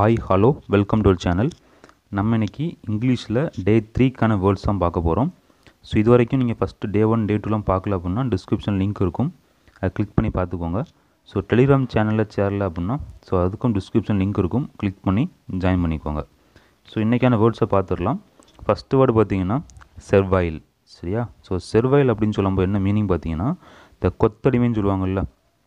hi hello welcome to channel நம்ம இன்னைக்கு இங்கிலீஷில் டே த்ரீக்கான வேர்ட்ஸ் தான் பார்க்க போகிறோம் ஸோ இது வரைக்கும் நீங்கள் ஃபஸ்ட்டு டே ஒன் டே டூலாம் பார்க்கல அப்படின்னா டிஸ்கிரிப்ஷன் லிங்க் இருக்கும் அதை கிளிக் பண்ணி பார்த்துக்கோங்க ஸோ டெலிகிராம் சேனலில் சேரல அப்படின்னா ஸோ அதுக்கும் டிஸ்கிரிப்ஷன் லிங்க் இருக்கும் கிளிக் பண்ணி ஜாயின் பண்ணிக்கோங்க ஸோ இன்றைக்கான வேர்ட்ஸை பார்த்துடலாம் ஃபஸ்ட்டு வேர்டு பார்த்தீங்கன்னா செர்வைல் சரியா ஸோ செர்வைல் அப்படின்னு சொல்லும்போது என்ன மீனிங் பார்த்தீங்கன்னா இந்த கொத்தடிமைன்னு சொல்லுவாங்கள்ல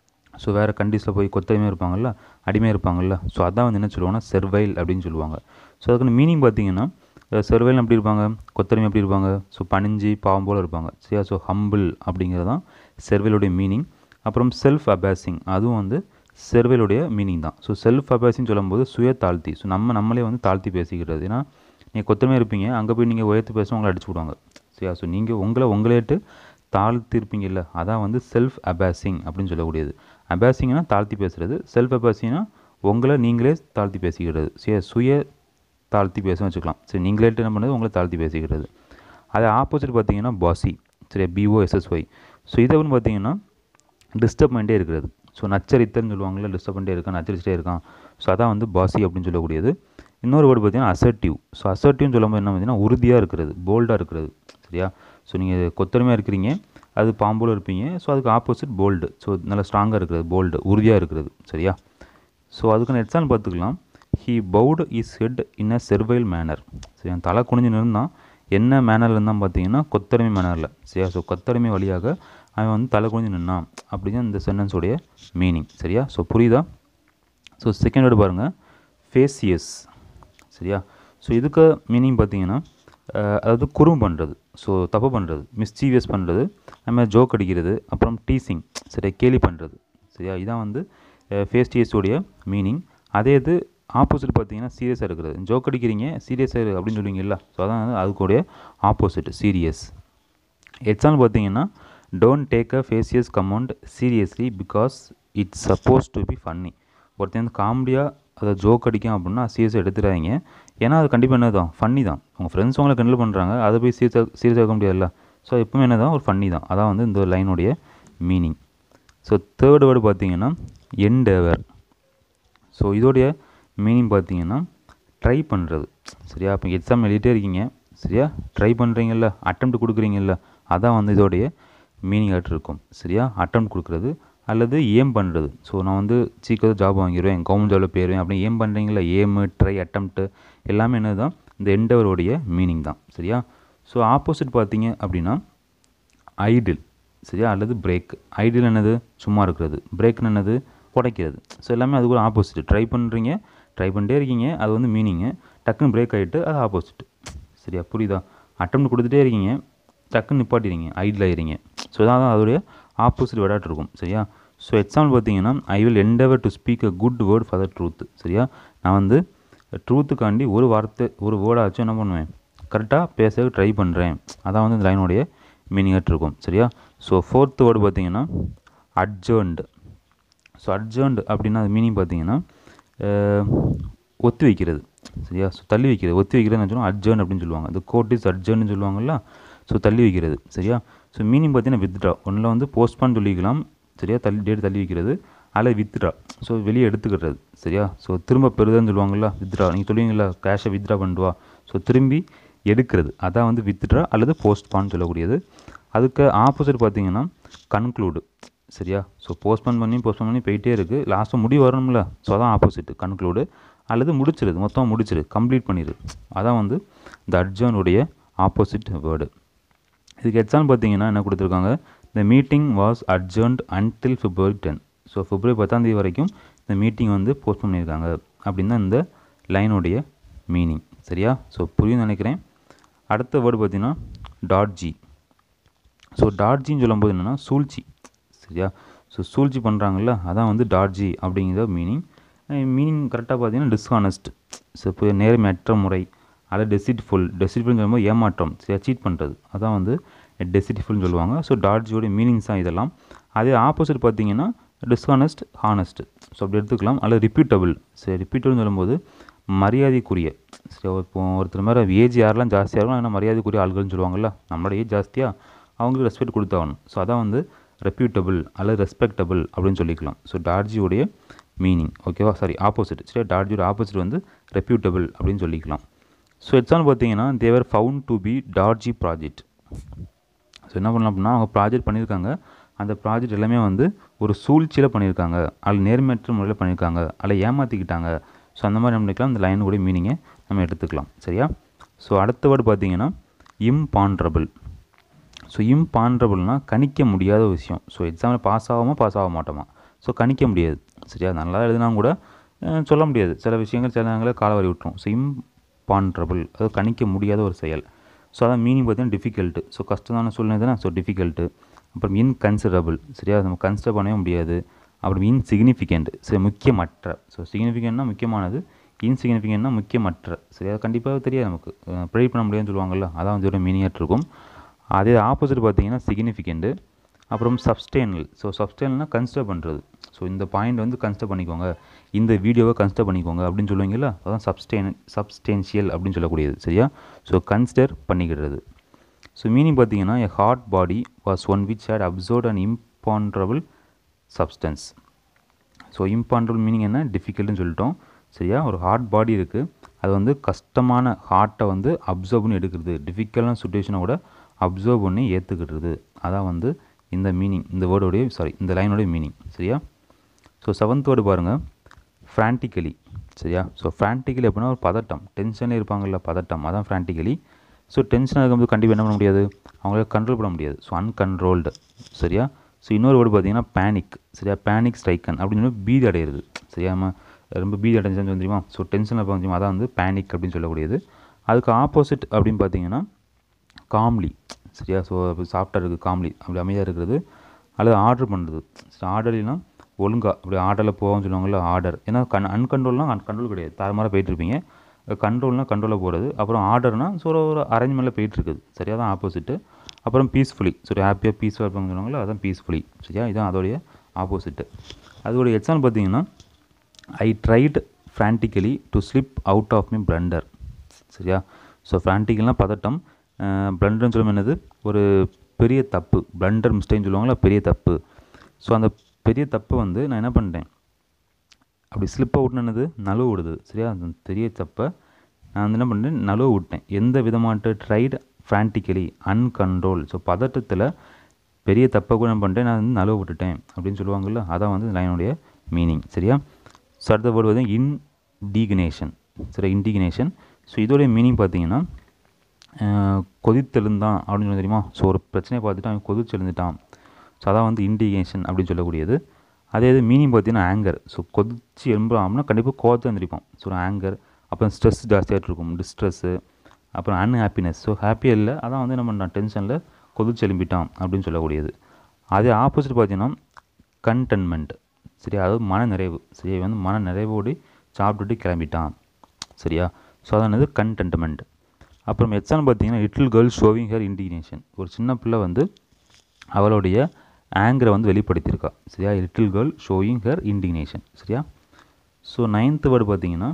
ஸோ வேறு கண்ட்ரீஸில் போய் கொத்தடிமை இருப்பாங்கல்ல அடிமை இருப்பாங்கல்ல ஸோ அதான் வந்து என்ன சொல்லுவாங்கன்னா செர்வைல் அப்படின்னு சொல்லுவாங்க ஸோ அதுக்கான மீனிங் பார்த்தீங்கன்னா செர்வைல் எப்படி இருப்பாங்க கொத்தடிமை எப்படி இருப்பாங்க ஸோ பணிஞ்சு பாவம் போல் இருப்பாங்க சரியா ஸோ ஹம்பிள் அப்படிங்கிறது தான் செர்வைலுடைய மீனிங் அப்புறம் செல்ஃப் அபேசிங் அதுவும் வந்து செர்வைலுடைய மீனிங் தான் ஸோ செல்ஃப் அபேசிங் சொல்லும்போது சுய தாழ்த்தி ஸோ நம்ம நம்மளே வந்து தாழ்த்தி பேசிக்கிறது ஏன்னா நீங்கள் கொத்தடிமை இருப்பீங்க அங்கே போய் நீங்கள் உயர்த்து பேச உங்களை அடிச்சு விடுவாங்க சரியா ஸோ நீங்கள் உங்களை உங்களேட்டு தாழ்த்தி இருப்பீங்கல்ல அதான் வந்து செல்ஃப் அபேசிங் அப்படின்னு சொல்லக்கூடியது அபேசிங்னா தாழ்த்தி பேசுகிறது செல்ஃப் அபேசிங்னா உங்களை நீங்களே தாழ்த்தி பேசிக்கிறது சரி சுய தாழ்த்தி பேச வச்சுக்கலாம் சரி நீங்களேட்டு என்ன பண்ணுறது உங்களை தாழ்த்தி பேசிக்கிறது அது ஆப்போசிட் பார்த்தீங்கன்னா பாசி சரி பிஓஎஸ்எஸ்ஒய் ஸோ இதை வந்து பார்த்தீங்கன்னா டிஸ்டர்ப் பண்ணிட்டே இருக்கிறது ஸோ நச்சரித்தல்னு சொல்லுவாங்கள்ல டிஸ்டர்ப் பண்ணிட்டே இருக்கான் நச்சரிச்சிட்டே இருக்கான் ஸோ அதான் வந்து பாசி அப்படின்னு சொல்லக்கூடியது இன்னொரு வேர்டு பார்த்தீங்கன்னா அசர்ட்டிவ் ஸோ அசர்ட்டிவ்னு சொல்லும்போது என்ன பார்த்தீங்கன்னா உறுதியாக இருக்கிறது போல்டாக இருக்கிறது சரியா ஸோ நீங்கள் கொத்தடிமையாக இருக்கிறீங்க அது பாம்போல இருப்பீங்க ஸோ அதுக்கு ஆப்போசிட் போல்டு ஸோ நல்லா ஸ்ட்ராங்காக இருக்கிறது போல்டு உறுதியாக இருக்கிறது சரியா ஸோ அதுக்கான எக்ஸாம்பிள் பார்த்துக்கலாம் he bowed his head in a servile manner சரி அந்த தலை குனிஞ்சு நிறுந்தான் என்ன மேனரில் இருந்தால் பார்த்தீங்கன்னா கொத்தடிமை மேனரில் சரியா ஸோ கொத்தடிமை வழியாக அவன் வந்து தலை குனிஞ்சு நின்னான் அப்படின்னு இந்த சென்டென்ஸோடைய மீனிங் சரியா ஸோ புரியுதா ஸோ செகண்ட் வேர்டு பாருங்கள் ஃபேசியஸ் சரியா ஸோ இதுக்கு மீனிங் பார்த்தீங்கன்னா அதாவது குறும் பண்ணுறது ஸோ தப்பு பண்ணுறது மிஸ்சீவியஸ் பண்ணுறது நம்ம ஜோக் அடிக்கிறது அப்புறம் டீசிங் சரியா கேலி பண்ணுறது சரியா இதான் வந்து ஃபேஸ்டியஸோடைய மீனிங் அதே இது ஆப்போசிட் பார்த்தீங்கன்னா சீரியஸாக இருக்கிறது ஜோக் அடிக்கிறீங்க சீரியஸாக இரு அப்படின்னு சொல்லுவீங்கல்ல ஸோ அதான் வந்து அதுக்குடைய ஆப்போசிட் சீரியஸ் எக்ஸாம்பிள் பார்த்தீங்கன்னா don't take a facetious comment seriously because it's supposed to be funny ஒருத்தன் வந்து காமெடியாக அதை ஜோக் அடிக்கும் அப்படின்னா சீரியஸாக எடுத்துடாதீங்க ஏன்னா அது கண்டிப்பாக என்ன தான் ஃபன்னி தான் உங்கள் ஃப்ரெண்ட்ஸ் உங்களை கிண்டல் பண்ணுறாங்க அதை போய் சீரியஸாக சீரியஸாக இருக்க முடியாதுல்ல ஸோ எப்பவுமே என்ன தான் ஒரு ஃபன்னி தான் அதான் வந்து இந்த லைனுடைய மீனிங் ஸோ தேர்ட் வேர்டு பார்த்தீங்கன்னா எண்டவர் ஸோ இதோடைய மீனிங் பார்த்தீங்கன்னா ட்ரை பண்ணுறது சரியா இப்போ எக்ஸாம் எழுதிட்டே இருக்கீங்க சரியா ட்ரை பண்ணுறீங்கல்ல அட்டம் கொடுக்குறீங்கல்ல அதான் வந்து இதோடைய மீனிங் ஆகிட்டு இருக்கும் சரியா அட்டம் கொடுக்குறது அல்லது ஏம் பண்ணுறது ஸோ நான் வந்து சீக்கிரம் ஜாப் வாங்கிடுவேன் கவர்மெண்ட் ஜாபில் போயிடுவேன் அப்படின்னு ஏம் பண்ணுறீங்களா ஏமு ட்ரை அட்டம்ப்ட்டு எல்லாமே என்ன தான் இந்த எண்டவருடைய மீனிங் தான் சரியா ஸோ ஆப்போசிட் பார்த்தீங்க அப்படின்னா ஐடில் சரியா அல்லது பிரேக் ஐடில் என்னது சும்மா இருக்கிறது பிரேக்னு என்னது உடைக்கிறது ஸோ எல்லாமே அது கூட ஆப்போசிட் ட்ரை பண்ணுறீங்க ட்ரை பண்ணிட்டே இருக்கீங்க அது வந்து மீனிங்கு டக்குன்னு பிரேக் ஆகிட்டு அது ஆப்போசிட் சரியா புரியுதா அட்டம் கொடுத்துட்டே இருக்கீங்க டக்குன்னு நிப்பாட்டிடுங்க ஐடில் ஆயிடுறீங்க ஸோ தான் அதோடைய ஆப்போசிட் வேர்டாக இருக்கும் சரியா ஸோ எக்ஸாம்பிள் பார்த்தீங்கன்னா I will endeavour to speak a good word for the truth சரியா நான் வந்து ட்ரூத்துக்காண்டி ஒரு வார்த்தை ஒரு வேர்டாச்சும் என்ன பண்ணுவேன் கரெக்டாக பேச ட்ரை பண்ணுறேன் அதான் வந்து இந்த லைனுடைய மீனிங்காக இருக்கும் சரியா ஸோ ஃபோர்த்து வேர்டு பார்த்தீங்கன்னா அட்ஜர்ன்டு ஸோ அட்ஜர்ன்டு அப்படின்னா அது மீனிங் பார்த்தீங்கன்னா ஒத்தி வைக்கிறது சரியா ஸோ தள்ளி வைக்கிறது ஒத்தி வைக்கிறதுன்னு சொல்லுவாங்க அட்ஜர்ன் அப்படின்னு சொல்லுவாங்க இந்த கோர்ட் இஸ் அட்ஜர்ன்னு சொல்லுவாங்கல்ல ஸோ தள்ளி வைக்கிறது சரியா ஸோ மீனிங் பார்த்தீங்கன்னா வித்ட்ரா ஒன்றில் வந்து போஸ்ட்பான் சொல்லிக்கலாம் சரியா தள்ளி டேட் தள்ளி வைக்கிறது அதில் வித்ட்ரா ஸோ வெளியே எடுத்துக்கிறது சரியா ஸோ திரும்ப பெறுதுன்னு சொல்லுவாங்கள்ல வித்ட்ரா நீங்கள் சொல்லுவீங்களா கேஷை வித்ட்ரா பண்ணுவா ஸோ திரும்பி எடுக்கிறது அதான் வந்து வித்ட்ரா அல்லது போஸ்ட்பான் சொல்லக்கூடியது அதுக்கு ஆப்போசிட் பார்த்தீங்கன்னா கன்க்ளூடு சரியா ஸோ போஸ்ட்பான் பண்ணி போஸ்ட்பான் பண்ணி போயிட்டே இருக்குது லாஸ்ட்டாக முடிவு வரணும்ல ஸோ அதான் ஆப்போசிட் கன்க்ளூடு அல்லது முடிச்சிருது மொத்தமாக முடிச்சிரு கம்ப்ளீட் பண்ணிடு அதான் வந்து இந்த அர்ஜுனுடைய ஆப்போசிட் வேர்டு இதுக்கு எக்ஸாம்பிள் பார்த்தீங்கன்னா என்ன கொடுத்துருக்காங்க இந்த meeting was adjourned until February ten so February பத்தாந்தேதி வரைக்கும் இந்த மீட்டிங் வந்து போஸ்ட் பண்ணியிருக்காங்க அப்படின்னு தான் இந்த லைனுடைய மீனிங் சரியா ஸோ புரியும் நினைக்கிறேன் அடுத்த வேர்டு பார்த்தீங்கன்னா டாட்ஜி ஸோ டாட்ஜின்னு சொல்லும்போது என்னென்னா சூழ்ச்சி சரியா ஸோ சூழ்ச்சி பண்ணுறாங்கல்ல அதான் வந்து டாட்ஜி அப்படிங்கிற மீனிங் மீனிங் கரெக்டாக பார்த்தீங்கன்னா டிஸ்ஹானஸ்ட் ஸோ இப்போ நேர்மையற்ற முறை அல்லது டெசிட்ஃபுல் டெசிட்ஃபுல்னு சொல்லும்போது ஏமாற்றம் சரியா சீட் பண்ணுறது அதான் வந்து டெசிட்ஃபுல்னு சொல்லுவாங்க ஸோ டாட்ஜியோடைய மீனிங்ஸ் தான் இதெல்லாம் அதே ஆப்போசிட் பார்த்தீங்கன்னா டிஸ்ஹானஸ்ட் ஹானஸ்ட் ஸோ அப்படி எடுத்துக்கலாம் அல்லது ரிப்பீட்டபிள் சரி ரிப்பீட்டபிள்னு சொல்லும்போது மரியாதைக்குரிய சரி இப்போ ஒருத்தர் மாதிரி ஏஜ் யாரெல்லாம் ஜாஸ்தியாக இருக்கும் ஆனால் மரியாதைக்குரிய ஆள்கள்னு சொல்லுவாங்கள்ல நம்மளோட ஏஜ் ஜாஸ்தியாக அவங்களுக்கு ரெஸ்பெக்ட் கொடுத்தாகணும் ஸோ அதான் வந்து ரெப்யூட்டபிள் அல்லது ரெஸ்பெக்டபிள் அப்படின்னு சொல்லிக்கலாம் ஸோ டார்ஜியோடைய மீனிங் ஓகேவா சாரி ஆப்போசிட் சரியா டாட்ஜியோட ஆப்போசிட் வந்து ரெப்யூட்டபிள் அப்படின்னு சொல்லிக்கலாம் ஸோ எக்ஸாம்பிள் பார்த்தீங்கன்னா they were found to be dodgy project so என்ன பண்ணலாம் அப்படின்னா அவங்க ப்ராஜெக்ட் பண்ணியிருக்காங்க அந்த ப்ராஜெக்ட் எல்லாமே வந்து ஒரு சூழ்ச்சியில் பண்ணியிருக்காங்க அதில் நேர்மையற்ற முறையில் பண்ணியிருக்காங்க அதில் ஏமாற்றிக்கிட்டாங்க ஸோ அந்த மாதிரி நம்ம நினைக்கலாம் இந்த லைனுடைய மீனிங்கை நம்ம எடுத்துக்கலாம் சரியா ஸோ அடுத்த வேர்டு பார்த்தீங்கன்னா இம்பான்ரபிள் ஸோ இம்பான்ரபிள்னால் கணிக்க முடியாத விஷயம் ஸோ எக்ஸாமில் பாஸ் ஆகாமல் பாஸ் ஆக மாட்டோமா ஸோ கணிக்க முடியாது சரியா நல்லா எழுதினா கூட அஹ், சொல்ல முடியாது சில விஷயங்கள் சில நேரங்களில் காலவரி விட்டுரும் ஸோ இம்பான்ரபிள் அது கணிக்க முடியாத ஒரு செயல் ஸோ அதான் மீனிங் பார்த்தீங்கன்னா டிஃபிகல்ட்டு ஸோ கஷ்டமான சூழ்நிலை தானே ஸோ டிஃபிகல்ட்டு அப்புறம் இன்கன்சிடரபிள் சரியா நம்ம கன்சிடர் பண்ணவே முடியாது அப்புறம் இன்சிக்னிஃபிகண்ட் சரி முக்கியமற்ற ஸோ சிக்னிஃபிகண்ட்னா முக்கியமானது இன்சிக்னிஃபிகண்ட்னா முக்கியமற்ற சரி அது கண்டிப்பாக தெரியாது நமக்கு ப்ரெடிட் பண்ண முடியாதுன்னு சொல்லுவாங்கல்ல அதான் வந்து ஒரு மீனிங்காக இருக்கும் அதே ஆப்போசிட் பார்த்தீங்கன்னா சிக்னிஃபிகண்ட்டு அப்புறம் சப்ஸ்டேனல் ஸோ சப்ஸ்டேனல்னால் கன்சிடர் பண்ணுறது ஸோ இந்த பாயிண்ட் வந்து கன்சிடர் பண்ணிக்கோங்க இந்த வீடியோவை கன்சிடர் பண்ணிக்கோங்க அப்படின்னு சொல்லுவீங்கல்ல அதான் சப்ஸ்டேன் சப்ஸ்டேன்ஷியல் அப்படின்னு சொல்லக்கூடியது சரியா ஸோ கன்சிடர் பண்ணிக்கிறது ஸோ மீனிங் பார்த்தீங்கன்னா a hard body was one which had observe and imponderable substance so imponderable meaning என்ன டிஃபிகல்ட்னு சொல்லிட்டோம் சரியா ஒரு ஹார்ட் பாடி இருக்குது அது வந்து கஷ்டமான ஹார்ட்டை வந்து அப்சர்வ் பண்ணி எடுக்கிறது டிஃபிகல்ட்டான சுச்சுவேஷனை கூட அப்சர்வ் பண்ணி ஏற்றுக்கிடுறது அதான் வந்து இந்த மீனிங் இந்த வேர்டோடைய சாரி இந்த லைனோடைய மீனிங் சரியா ஸோ செவன்த் வேர்டு பாருங்கள் ஃப்ரான்டிக்கலி சரியா ஸோ ஃப்ரான்டிக்கலி அப்படின்னா ஒரு பதட்டம் டென்ஷனில் இருப்பாங்கல்ல பதட்டம் அதான் ஃப்ரான்டிக்கலி ஸோ டென்ஷனாக இருக்கும்போது கண்டிப்பாக என்ன பண்ண முடியாது அவங்களால கண்ட்ரோல் பண்ண முடியாது ஸோ அன்கண்ட்ரோல்டு சரியா ஸோ இன்னொரு வேர்டு பார்த்தீங்கன்னா பேனிக் சரியா பேனிக் ஸ்ட்ரைக்கன் அப்படின்னு சொல்லி பீதி அடையிறது சரியா நம்ம ரொம்ப பீதி அடைஞ்சான்னு சொல்லி தெரியுமா ஸோ டென்ஷனில் இருப்பாங்க தெரியுமா அதான் வந்து பேனிக் அப்படின்னு சொல்லக்கூடியது அதுக்கு ஆப்போசிட் அப்படின்னு பார்த்தீங்கன்னா காம்லி சரியா ஸோ சாஃப்டாக இருக்குது காம்லி அப்படி அமைதியாக இருக்கிறது அல்லது ஆர்டர் பண்ணுறது ஆர்டர்னா ஒழுங்கா அப்படி ஆர்டரில் போகும்னு சொல்லுவாங்கல்ல ஆர்டர் ஏன்னா கண் அன்கண்ட்ரோல்னால் கண்ட்ரோல் கிடையாது தாறுமாறாக போயிட்டு இருப்பீங்க கண்ட்ரோல்னால் கண்ட்ரோலில் போகிறது அப்புறம் ஆர்டர்னால் ஸோ ஒரு ஒரு அரேஞ்ச்மெண்ட்டில் போயிட்டு இருக்குது சரியா தான் ஆப்போசிட்டு அப்புறம் பீஸ்ஃபுல்லி சரி ஹாப்பியாக பீஸ்ஃபுல்லாக இருப்பாங்க சொல்லுவாங்கல்ல அதான் பீஸ்ஃபுல்லி சரியா இதுதான் அதோடைய ஆப்போசிட்டு அதோடைய எக்ஸாம்பிள் பார்த்தீங்கன்னா I tried frantically to slip out of me blunder சரியா ஸோ ஃப்ரான்டிக்கல்னால் பதட்டம் பிளண்டர்னு சொல்லும் என்னது ஒரு பெரிய தப்பு பிளண்டர் மிஸ்டேக்னு சொல்லுவாங்களா பெரிய தப்பு ஸோ அந்த பெரிய தப்பை வந்து நான் என்ன பண்ணிட்டேன் அப்படி ஸ்லிப் அவுட்னு என்னது நழுவ விடுது சரியா அந்த பெரிய தப்பை நான் வந்து என்ன பண்ணேன் நழுவ விட்டேன் எந்த விதமாட்டு ட்ரைட் ஃப்ரான்டிக்கலி அன்கண்ட்ரோல் ஸோ பதட்டத்தில் பெரிய தப்பை கூட என்ன பண்ணிட்டேன் நான் வந்து நழுவ விட்டுட்டேன் அப்படின்னு சொல்லுவாங்கள்ல அதான் வந்து லைனுடைய மீனிங் சரியா ஸோ அடுத்த வேர்டு வந்து இன்டிகினேஷன் சரி இன்டிகினேஷன் ஸோ இதோடைய மீனிங் பார்த்தீங்கன்னா அஹ், கொதித்தெழுந்தான் அப்படின்னு சொல்லி தெரியுமா ஸோ ஒரு பிரச்சனையை பார்த்துட்டு அவன் கொதிச்செழுந்துட்டான் ஸோ அதான் வந்து இண்டிகேஷன் அப்படின்னு சொல்லக்கூடியது அதே இது மீனிங் பார்த்தீங்கன்னா ஆங்கர் ஸோ கொதிச்சு எழும்புறாம்னா கண்டிப்பாக கோவத்தை எழுந்திரிப்போம் ஸோ ஆங்கர் அப்புறம் ஸ்ட்ரெஸ் ஜாஸ்தியாகிட்டு இருக்கும் டிஸ்ட்ரெஸ்ஸு அப்புறம் அன்ஹாப்பினஸ் ஸோ ஹாப்பியாக இல்லை அதான் வந்து என்ன பண்ணான் டென்ஷனில் கொதிச்சு எழும்பிட்டான் அப்படின்னு சொல்லக்கூடியது அதே ஆப்போசிட் பார்த்தீங்கன்னா கண்டென்மெண்ட் சரியா அதாவது மன நிறைவு சரியா இவன் வந்து மன நிறைவோடு சாப்பிட்டுட்டு கிளம்பிட்டான் சரியா ஸோ அதான் இது கண்டென்ட்மெண்ட் அப்புறம் எக்ஸாம்பிள் பார்த்தீங்கன்னா little girl showing her indignation ஒரு சின்ன பிள்ளை வந்து அவளுடைய ஆங்கரை வந்து வெளிப்படுத்தியிருக்கா சரியா little girl showing her indignation சரியா ஸோ நைன்த் வேர்டு பார்த்தீங்கன்னா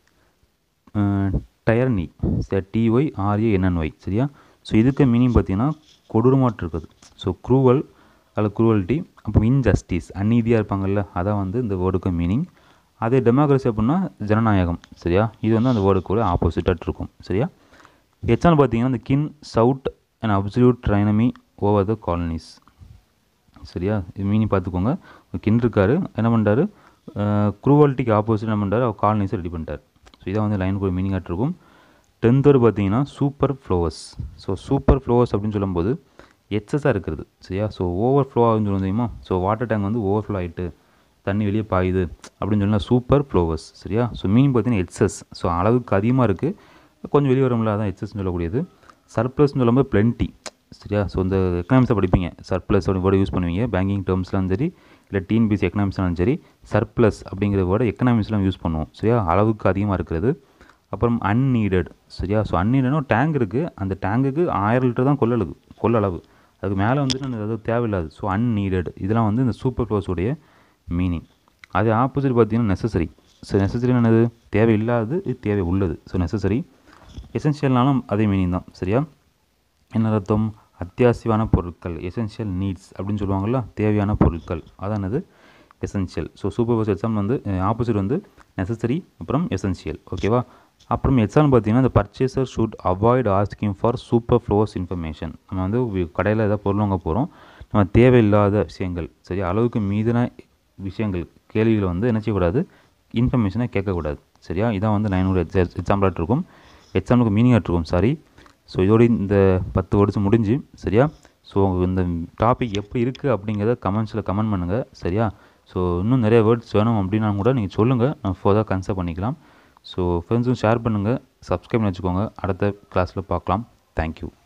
டயர்னி சரி டிஒய் ஆர்ஏ என்என்ஒய் சரியா ஸோ இதுக்கு மீனிங் பார்த்தீங்கன்னா கொடூரமாட்டு இருக்குது ஸோ க்ரூவல் அதில் க்ரூவல்ட்டி அப்புறம் இன்ஜஸ்டிஸ் அநீதியாக இருப்பாங்கல்ல அதான் வந்து இந்த வேர்டுக்கு மீனிங் அதே டெமோக்ரஸி அப்படின்னா ஜனநாயகம் சரியா இது வந்து அந்த வேர்டுக்கு கூட ஆப்போசிட்டாக இருக்கும் சரியா எச்சான் பார்த்தீங்கன்னா இந்த king showed and absolute tyranny over the colonies சரியா இது மீனிங் பார்த்துக்கோங்க ஒரு கின் இருக்காரு என்ன பண்ணுறாரு க்ரூவல்ட்டிக்கு ஆப்போசிட் என்ன பண்ணுறாரு அவர் காலனிஸை ரெடி பண்ணிட்டார் ஸோ இதான் வந்து லைனுக்கு ஒரு மீனிங்காக இருக்கும் டென்த்தோடு பார்த்தீங்கன்னா superfluous so superfluous அப்படின்னு சொல்லும்போது எக்ஸஸாக இருக்கிறது சரியா ஸோ ஓவர் ஃப்ளோ ஆகுதுன்னு சொல்லுவோம் தெரியுமா ஸோ வாட்டர் டேங்க் வந்து ஓவர் ஃப்ளோ ஆகிட்டு தண்ணி வெளியே பாயுது அப்படின்னு சொன்னால் சூப்பர் ஃப்ளோவர்ஸ் சரியா ஸோ மீனிங் பார்த்தீங்கன்னா எக்ஸஸ் ஸோ அளவுக்கு அதிகமாக இருக்குது கொஞ்சம் வெளியே வரும்ல அதான் எக்ஸஸ்னு சொல்லக்கூடியது சர்ப்ளஸ்னு சொல்லும்போது plenty சரியா ஸோ இந்த எக்கனாமிக்ஸை படிப்பீங்க சர்ப்ளஸ் அப்படி வேர்டு யூஸ் பண்ணுவீங்க பேங்கிங் டேர்ம்ஸ்லாம் சரி இல்லை டிஎன்பிசி எக்கனாமிக்ஸ்லாம் சரி சர்ப்ளஸ் அப்படிங்கிற வேர்டை எக்கனாமிக்ஸ்லாம் யூஸ் பண்ணுவோம் சரியா அளவுக்கு அதிகமாக இருக்கிறது அப்புறம் அன்னீடட் சரியா ஸோ அன்னீடட்னா டேங்க் இருக்குது அந்த டேங்குக்கு ஆயிரம் லிட்டர் தான் கொள்ளளவு கொள்ளளவு அதுக்கு மேலே வந்துட்டு எனக்கு அது தேவையில்லாது ஸோ அன்னீடட் இதெல்லாம் வந்து இந்த சூப்பர் ஃப்ளோஸுடைய மீனிங் அது ஆப்போசிட் பார்த்தீங்கன்னா நெசசரி ஸோ நெசசரி என்னது தேவையில்லாதது இது தேவை உள்ளது ஸோ நெசசரி எசென்ஷியல்னாலும் அதே மீனிங் தான் சரியா என்ன அர்த்தம் அத்தியாவசியமான பொருட்கள் எசென்ஷியல் நீட்ஸ் அப்படின்னு சொல்லுவாங்கள்ல தேவையான பொருட்கள் அதானது எசென்ஷியல் ஸோ சூப்பர்வைஸ் எக்ஸாம் வந்து ஆப்போசிட் வந்து நெசசரி அப்புறம் எசென்ஷியல் ஓகேவா அப்புறம் எக்ஸாம் பார்த்தீங்கன்னா இந்த purchaser should avoid asking for superfluous information நம்ம வந்து கடையில் ஏதாவது பொருள் வாங்க போகிறோம் நம்ம தேவையில்லாத விஷயங்கள் சரி அளவுக்கு மீதின விஷயங்கள் கேள்விகளை வந்து என்ன செய்யக்கூடாது இன்ஃபர்மேஷனை கேட்கக்கூடாது சரியா இதான் வந்து நைன் ஒரு எக்ஸாம்பிளாக இருக்கும் எக்ஸாம்பிளுக்கு மீனிங் இருக்கும் சாரி ஸோ இதோட இந்த பத்து வேர்ட்ஸ் முடிஞ்சு சரியா ஸோ இந்த டாபிக் எப்படி இருக்குது அப்படிங்கிறத கமெண்ட்ஸில் கமெண்ட் பண்ணுங்கள் சரியா ஸோ இன்னும் நிறைய வேர்ட்ஸ் வேணும் அப்படின்னா கூட நீங்கள் சொல்லுங்கள் நான் ஃபர்தர் கன்சல்ட் பண்ணிக்கலாம் ஸோ ஃப்ரெண்ட்ஸும் ஷேர் பண்ணுங்கள் சப்ஸ்கிரைப் பண்ணி வச்சுக்கோங்க அடுத்த கிளாஸில் பார்க்கலாம் தேங்க்யூ